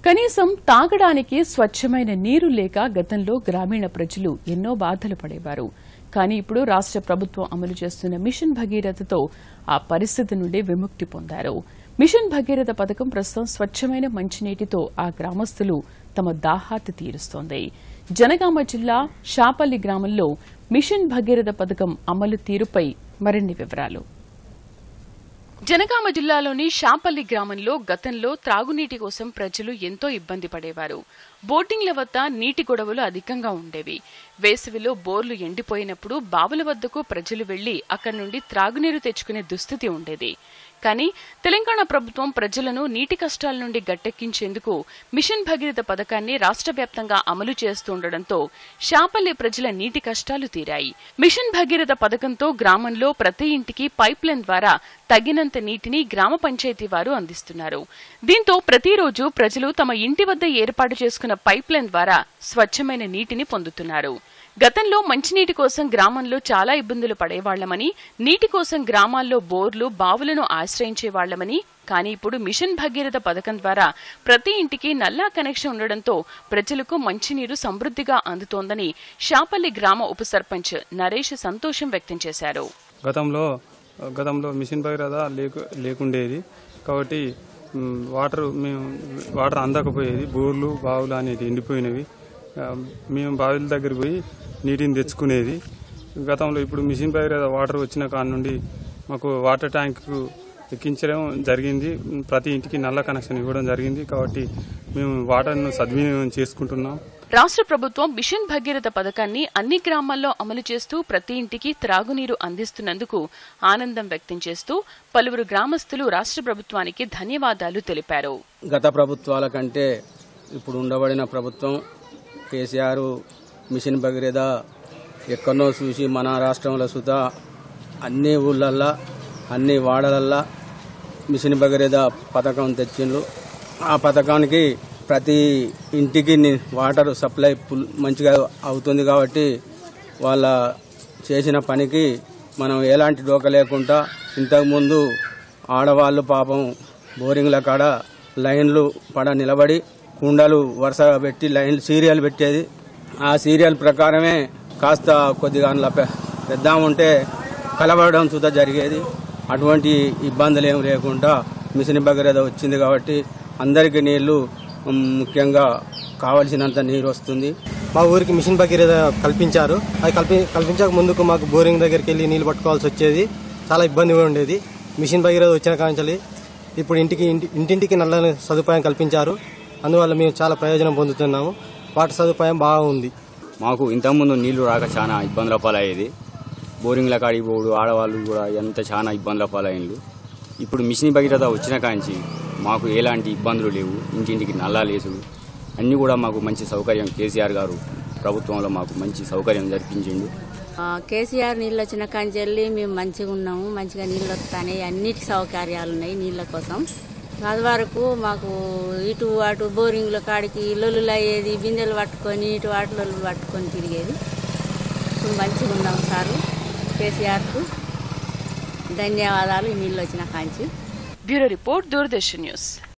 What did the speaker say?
కనీసం తాగడానికి స్వచ్ఛమైన నీరు లేక గతంలో గ్రామీణ ప్రజలు ఎన్నో బాధలు పడేవారు కానీ ఇప్పుడు రాష్ట్ర ప్రభుత్వం అమలు చేస్తున్న మిషన్ భగీరథతో ఆ పరిస్థితి నుండి విముక్తి పొందారు మిషన్ భగీరథ పథకం ప్రస్తుతం స్వచ్ఛమైన మంచినీటితో ఆ గ్రామస్తులు తమ దాహార్తి తీరుస్తోంది జనగామ జిల్లా షాపల్లి గ్రామంలో మిషన్ భగీరథ పథకం అమలు తీరుపై మరిన్ని వివరాలు జనగామ జిల్లాలోని షాపల్లి గ్రామంలో గతంలో త్రాగునీటి కోసం ప్రజలు ఎంతో ఇబ్బంది పడేవారు బోటింగ్ల వద్ద నీటి గొడవలు అధికంగా ఉండేవి వేసవిలో బోర్లు ఎండిపోయినప్పుడు బావుల వద్దకు ప్రజలు వెళ్లి అక్కడి నుండి త్రాగునీరు తెచ్చుకునే దుస్థితి ఉండేది కానీ తెలంగాణ ప్రభుత్వం ప్రజలను నీటి కష్టాల నుండి గట్టెక్కించేందుకు మిషన్ భగీరథ పథకాన్ని రాష్ట్ర వ్యాప్తంగా అమలు చేస్తుండటంతో షాపల్లి ప్రజల నీటి కష్టాలు తీరాయి మిషన్ భగీరథ పథకంతో గ్రామంలో ప్రతి ఇంటికి పైప్ లైన్ ద్వారా తగినంత నీటిని గ్రామ పంచాయతీ వారు అందిస్తున్నారు దీంతో ప్రతిరోజు ప్రజలు తమ ఇంటి వద్ద ఏర్పాటు చేసుకున్న పైప్ లైన్ ద్వారా స్వచ్ఛమైన నీటిని పొందుతున్నారు గతంలో మంచినీటి కోసం గ్రామంలో చాలా ఇబ్బందులు పడేవాళ్లమని నీటి కోసం గ్రామాల్లో బోర్లు బావులను ఆశ్రయించేవాళ్లమని కానీ ఇప్పుడు మిషన్ భగీరథ పథకం ద్వారా ప్రతి ఇంటికి నల్లా కనెక్షన్ ఉండడంతో ప్రజలకు మంచినీరు సమృద్ధిగా అందుతోందని షాపల్లి గ్రామ ఉప సర్పంచ్ నరేష్ సంతోషం వ్యక్తం చేశారు గతంలో గతంలో మిషన్ భగీరథ లేకు లేకుండేది కాబట్టి మ్, వాటర్ మేము వాటర్ అందకపోయేది బోర్లు బావులు అనేవి ఎండిపోయినవి ఆ, మేము బావిల దగ్గరికి పోయి నీటిని తెచ్చుకునేది గతంలో ఇప్పుడు మిషన్ భగీరథ వాటర్ వచ్చిన కాడ నుండి మాకు వాటర్ ట్యాంకు ఎక్కించడం జరిగింది ప్రతి ఇంటికి నల్ల కనెక్షన్ ఇవ్వడం జరిగింది కాబట్టి మేము వాటర్ను సద్వినియోగం చేసుకుంటున్నాం రాష్ట్ర ప్రభుత్వం మిషన్ భగీరథ పథకాన్ని అన్ని గ్రామాల్లో అమలు చేస్తూ ప్రతి ఇంటికి త్రాగునీరు అందిస్తున్నందుకు ఆనందం వ్యక్తం చేస్తూ పలువురు గ్రామస్తులు రాష్ట్ర ప్రభుత్వానికి ధన్యవాదాలు తెలిపారు గత ప్రభుత్వాల కంటే ఇప్పుడు ఉండబడిన ప్రభుత్వం కేసీఆర్ మిషన్ భగీరథ ఎక్కడనో చూసి మన రాష్ట్రంలో సుతా అన్ని ఊళ్ళల్లో అన్ని వాడలల్లో మిషన్ భగీరథ పథకం తెచ్చిండ్రు ఆ పథకానికి ప్రతి ఇంటికి ని- వాటర్ సప్లై ఫుల్ మంచిగా అవుతుంది కాబట్టి వాళ్ళ చేసిన పనికి మనం ఎలాంటి డోక లేకుండా ఇంతకుముందు ఆడవాళ్ళు పాపం బోరింగ్ల కాడ లైన్లు పడ నిలబడి కుండలు వరుసగా పెట్టి లైన్ సీరియల్ పెట్టేది ఆ సీరియల్ ప్రకారమే కాస్త కొద్దిగా అందులో పె- పెద్దాం ఉంటే కలబడడం సుధా జరిగేది అటువంటి ఇబ్బందులు ఏం లేకుండా మిషన్ భగీరథ వచ్చింది కాబట్టి అందరికీ నీళ్లు ఉమ్, ముఖ్యంగా కావలసినంత నీరు వస్తుంది మా ఊరికి మిషన్ భగీరథ కల్పించారు అది కల్పి కల్పించక ముందుకు మాకు బోరింగ్ దగ్గరికి వెళ్ళి నీళ్ళు పట్టుకోవాల్సి వచ్చేది చాలా ఇబ్బందిగా ఉండేది మిషన్ భగీరథ వచ్చిన కాంచలి ఇప్పుడు ఇంటికి ఇంటి ఇంటింటికి నల్ల సదుపాయం కల్పించారు అందువల్ల మేము చాలా ప్రయోజనం పొందుతున్నాము వాటర్ సదుపాయం బాగా ఉంది మాకు ఇంతకుముందు నీళ్లు రాక చాలా ఇబ్బందుల పాలయ్యేది బోరింగ్ల కాడికి పోడు ఆడవాళ్ళు కూడా ఎంత చాలా ఇబ్బందుల పాలయ్యిండ్రు ఇప్పుడు మిషన్ భగీరథ వచ్చిన కాంచి మాకు ఎలాంటి ఇబ్బందులు లేవు ఇంటింటికి నల్లా లేసుడు అన్నీ కూడా మాకు మంచి సౌకర్యం కేసీఆర్ గారు ప్రభుత్వంలో మాకు మంచి సౌకర్యం జరిపించిండు ఆ, కేసీఆర్ నీళ్ళు వచ్చిన కాంచెల్లి మేము మంచిగా ఉన్నాము మంచిగా నీళ్ళు వస్తాయి అన్నిటి సౌకర్యాలు ఉన్నాయి నీళ్ళ కోసం అది వరకు మాకు ఇటు అటు బోరింగ్ల కాడికి లొల్లులు అయ్యేది బిందెలు పట్టుకొని ఇటు అటు లొల్లు పట్టుకొని తిరిగేది ఇప్పుడు మంచిగా ఉన్నాం సారు కేసీఆర్కు ధన్యవాదాలు ఈ నీళ్ళు వచ్చిన కాంచి బ్యూరో రిపోర్ట్ దూరదర్శన్ న్యూస్